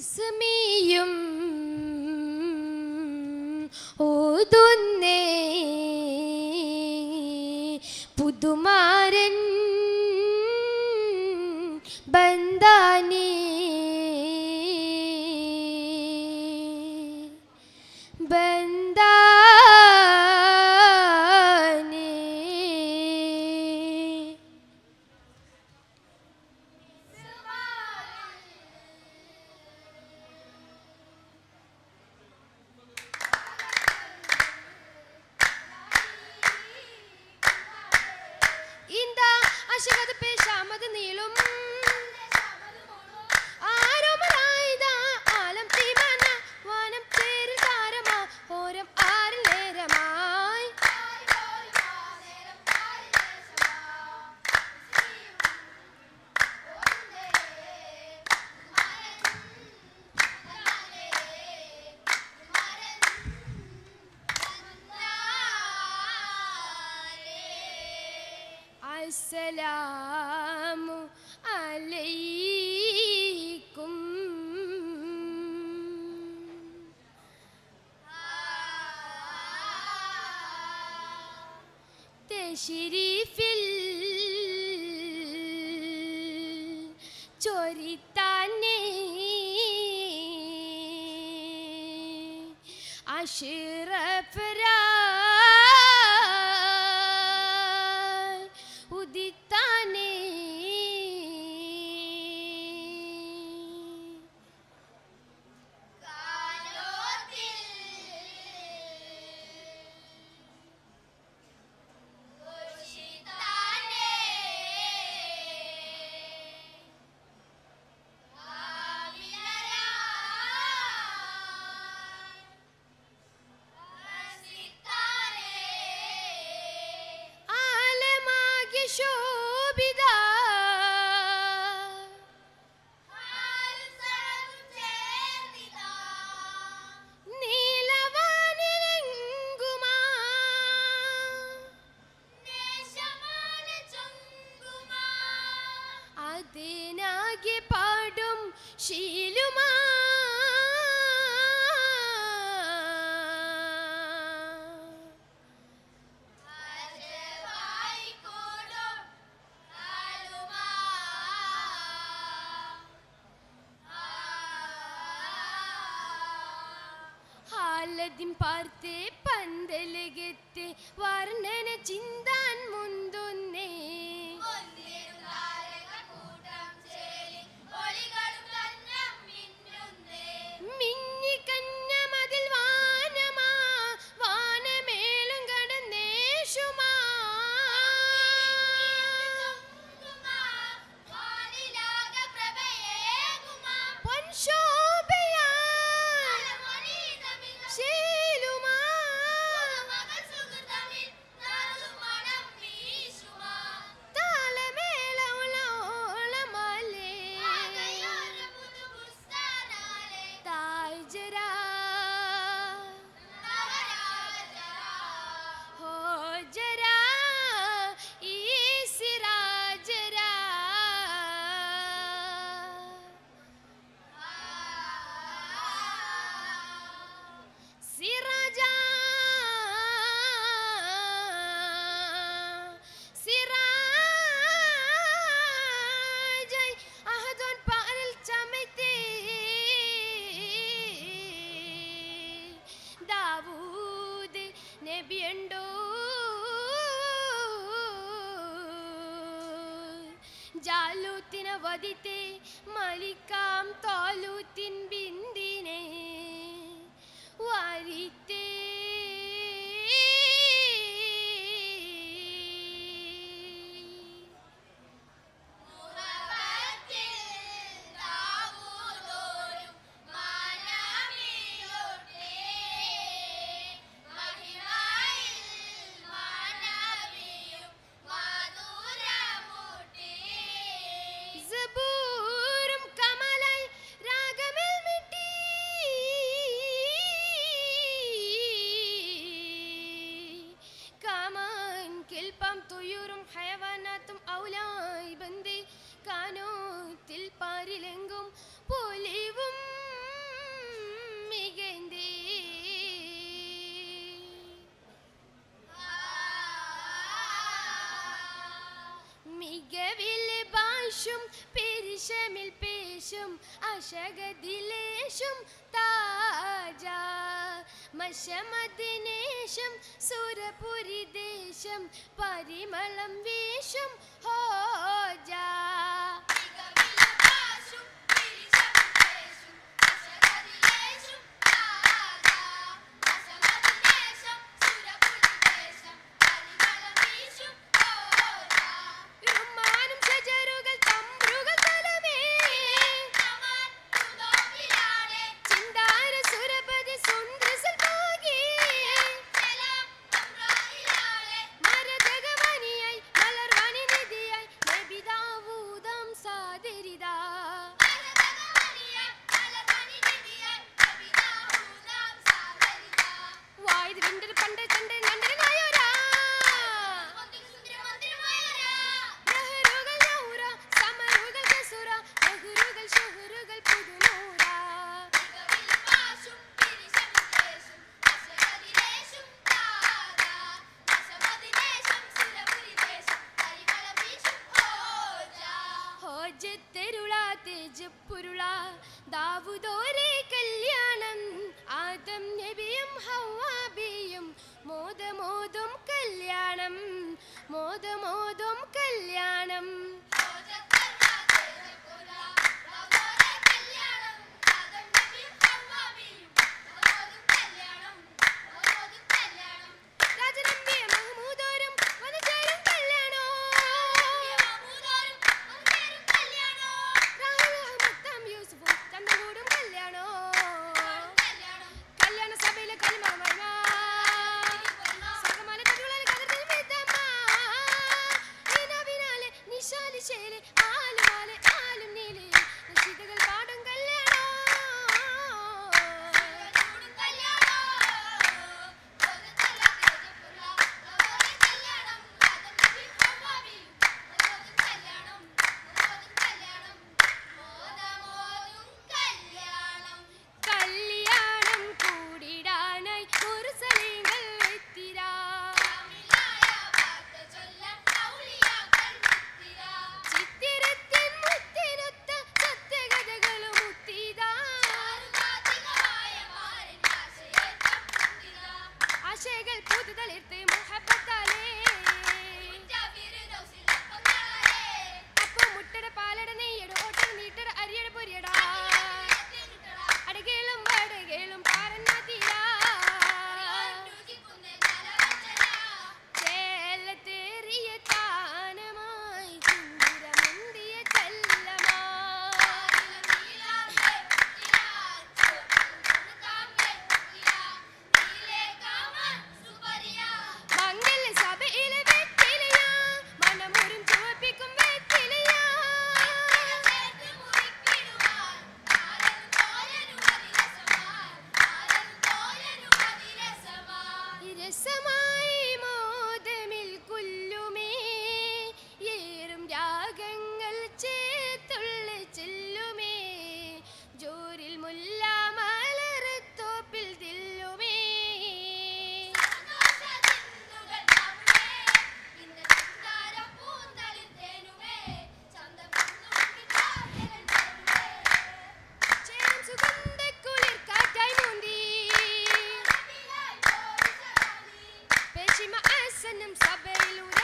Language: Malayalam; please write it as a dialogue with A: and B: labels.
A: തസ്മിയും ഓതുന്നേ പുതുമാരൻ ബന്ധാനേ ബന്ധാനേ ഇന്താ അശകത് പേശാമത് നീളും ആരോമലായിതാ ആലം തീമാന വാനം ചേരിൽ താരമാ ഓരം ആറിൽ നേരമായി അസ്സലാമു അലൈക്കും തെശിരീഫിൽ ചൊരിത്താനേ അഷിറഫരായ് ഉദിത്താനേ ആലമാകെ ശോഭിത നീലവാനിലെങ്കുമാ അതിനാകെ പാടും ശീലുമാ ഹാലദിൻ പാർത്തെ പന്തലകത്തെ വർണ്ണന ചിന്താൻ മുന്തുന്നേ മിന്നിക്കഞ്ഞ മതിൽ വാനമാ വാനമേലും കടന്നേഷുമാ പൊൻശോഭയാ ശീലുമാ താളമേളമുലോളമലേ തായ്ജരാ ഹോ ജരാ ഈ സിരാജരാ സിറാജാ സിറാജൈ അഹദോൻ പാലിൽ ചമയ്ത്തേ ദാവൂദ് നബിയുണ്ടോ ജാലൂത്തിനെ വധിത്തെ മലിക്കാം തോലൂത്തിൻ ബിന്ദിനെ വാരിത്തേ സബൂറും കമലായി രാഗമേൽ മിട്ടി മാഷും പെരിശമിൽ പേശും അശകദിലേശും താജ മശമദിനേശം സുരപുരി ദേശം പരിമളം വേഷം ഹോജ റുമാനും ഷജറുകൾ തമ്പ്രുകൾ തലമേ ചിന്താര സുരപതി സുന്ദ്രസൽ പാകി മരതകവനിയായി മലർവനി നിധിയായി നബിദാവൂദം സാദരിതാ വായത് വിണ്ടർ പണ്ട് കണ്ട് നണ്ടനായോരാ നെഹ്റുകൾ നൗറ സമറുകൾ കസുറ നെഹ്റുകൾ ഷഹറുകൾ പുതുനൂറ ഹോജത്തെരുള തേജപ്പുരുള ദാവുദോരെ കല്യാണം ആദം നബിയും ഹവാബിയും മോദമോദം കല്യാണം മോദമോദം കല്യാണം രാജനമ്പിയ മഹമൂദോരും വനചേരും കല്യാണോ രാഹുൽ അഹമ്മദ് യൂസുഫും ചന്തകൂടും കല്യാണോ കല്യാണ സഭയിലെ കലിമറ സകമാല കഥകളെ കഥകൾ വിധമ നിനാവിനാലെ നിശാലിശേലെ ആലുമാലെ ആലും നീലെ നിശിതകൾ പാടും കല്യാണോ കല്യാണം കൂടിടാനായി മുറുസലിങ്ങൾ എത്തിരാ ചിത്തിരത്തിൻ മുത്തിനൊത്ത സത്യകഥകളും മുത്തിതാ ആശകൾ പുതുതളിർത്ത് മുഹബത്താലേ അപ്പോ മുട്ടട പാലട നെയ്യട ഓട്ടട നീട്ടട അരിയട പൊരിയടാ അടകേളും വടകേളും പാറന്ന തീരാ ചേലത്തേറിയ താനമായി കുന്തിരമുന്തിയ ചെല്ലമാ മംഗല സഭയിലെ വെറ്റിലയാ മനമൊരും ചുവപ്പിക്കും വെറ്റിലയാ രസമായി മോദമിൽ കുല്ലുമേ ഏറും രാഗങ്ങൾ ചേത്തുള്ള ചെല്ലുമേ ജോരിൽ മുല്ല മലരത്തോപ്പിൽ തില്ലുമേ ചേരും സുഗന്ധക്കുളിർ കാറ്റായി മൂന്തി പെശിമ ആസനം സഭയിലൂടെ